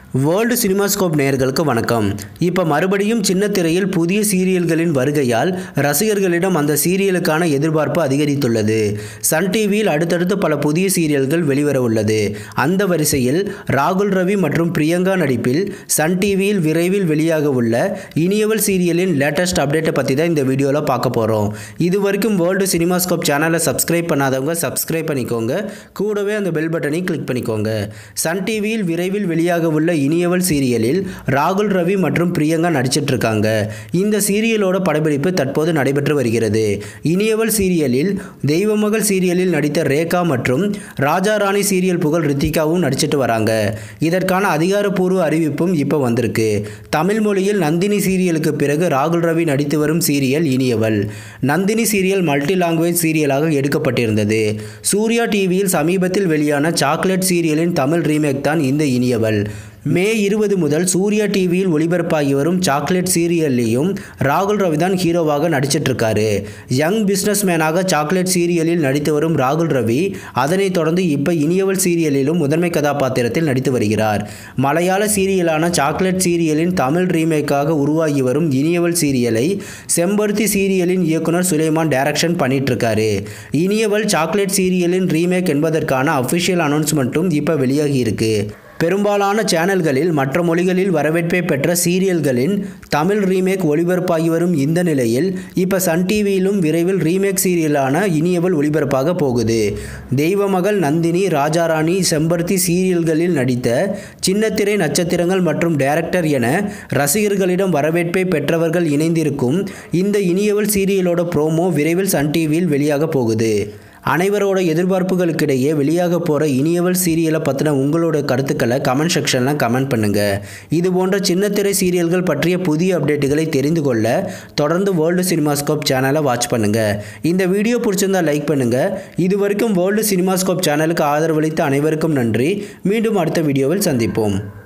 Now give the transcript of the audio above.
world cinemascope நேயர்களுக்கு வணக்கம் இப்போ மறுபடியும் சின்ன திரையில் புதிய சீரியல்களின் வருகையால் ரசிகர்களிடம் அந்த சீரியலுக்கான எதிர்பார்ப்பு அதிகரித்துள்ளது சன் டிவியில் அடுத்தடுத்து பல புதிய சீரியல்கள் வெளிவர உள்ளது அந்த வரிசையில் ராகுல் ரவி மற்றும் பிரியங்கா நடிப்பில் சன் டிவியில் விரைவில் வெளியாக உள்ள இனியவள் சீரியலின் லேட்டஸ்ட் அப்டேட்டை பற்றி தான் இந்த வீடியோவில் பார்க்க போகிறோம் இது வரைக்கும் வேர்ல்டு சினிமாஸ்கோப் சேனலை சப்ஸ்கிரைப் பண்ணாதவங்க சப்ஸ்கிரைப் பண்ணிக்கோங்க கூடவே அந்த பெல் பட்டனை கிளிக் பண்ணிக்கோங்க சன் டிவியில் விரைவில் வெளியாக உள்ள இனியவள் சீரியலில் ராகுல் ரவி மற்றும் பிரியங்கா நடிச்சிட்டு இருக்காங்க இந்த சீரியலோட படப்பிடிப்பு தற்போது நடைபெற்று வருகிறது இனியவள் சீரியலில் தெய்வமகள் சீரியலில் நடித்த ரேகா மற்றும் ராஜா ராணி சீரியல் புகழ் ரித்திகாவும் நடிச்சிட்டு வராங்க இதற்கான அதிகாரப்பூர்வ அறிவிப்பும் இப்போ வந்திருக்கு தமிழ் மொழியில் நந்தினி சீரியலுக்கு பிறகு ராகுல் ரவி நடித்து வரும் serial Iniyaval Nandini serial multi language சீரியலாக எடுக்கப்பட்டிருந்தது சூர்யா டிவியில் சமீபத்தில் வெளியான சாக்லேட் சீரியலின் தமிழ் ரீமேக் தான் இந்த இனியவள் மே இருபது முதல் சூர்யா டிவியில் ஒளிபரப்பாகி வரும் சாக்லேட் சீரியல்லையும் ராகுல் ரவி தான் ஹீரோவாக நடிச்சிட்டு இருக்காரு யங் பிஸ்னஸ் மேனாக சாக்லேட் சீரியலில் நடித்து வரும் ராகுல் ரவி அதனைத் தொடர்ந்து இப்போ இனியவள் சீரியலிலும் முதன்மை கதாபாத்திரத்தில் நடித்து வருகிறார் மலையாள சீரியலான சாக்லேட் சீரியலின் தமிழ் ரீமேக்காக உருவாகி வரும் இனியவள் சீரியலை செம்பருத்தி சீரியலின் இயக்குனர் சுலைமான் டைரக்ஷன் பண்ணிட்டு இருக்காரு இனியவள் சாக்லேட் சீரியலின் ரீமேக் என்பதற்கான அஃபிஷியல் அனௌன்ஸ்மெண்ட்டும் இப்போ வெளியாகி இருக்கு பெரும்பாலான சேனல்களில் மற்ற மொழிகளில் வரவேற்பை பெற்ற சீரியல்களின் தமிழ் ரீமேக் ஒளிபரப்பாகி வரும் இந்த நிலையில் இப்போ சன் டிவியிலும் விரைவில் ரீமேக் சீரியலான இனியவள் ஒளிபரப்பாக போகுது தெய்வமகள் நந்தினி ராஜாராணி செம்பருத்தி சீரியல்களில் நடித்த சின்னத்திரை நட்சத்திரங்கள் மற்றும் டைரக்டர் என ரசிகர்களிடம் வரவேற்பை பெற்றவர்கள் இணைந்திருக்கும் இந்த இனியவள் சீரியலோட ப்ரோமோ விரைவில் சன் டிவியில் வெளியாக போகுது அனைவரோட எதிர்பார்ப்புகளுக்கிடையே வெளியாக போகிற இனியவள் சீரியலை பற்றின உங்களோட கருத்துக்களை கமெண்ட் செக்ஷனில் கமெண்ட் பண்ணுங்கள் இது போன்ற சின்னத்திரை சீரியல்கள் பற்றிய புதிய அப்டேட்டுகளை தெரிந்து கொள்ள தொடர்ந்து வேர்ல்டு சினிமாஸ்கோப் சேனலை வாட்ச் பண்ணுங்கள் இந்த வீடியோ பிடிச்சிருந்தா லைக் பண்ணுங்கள் இது வரைக்கும் வேர்ல்டு சினிமாஸ்கோப் சேனலுக்கு ஆதரவளித்த அனைவருக்கும் நன்றி மீண்டும் அடுத்த வீடியோவில் சந்திப்போம்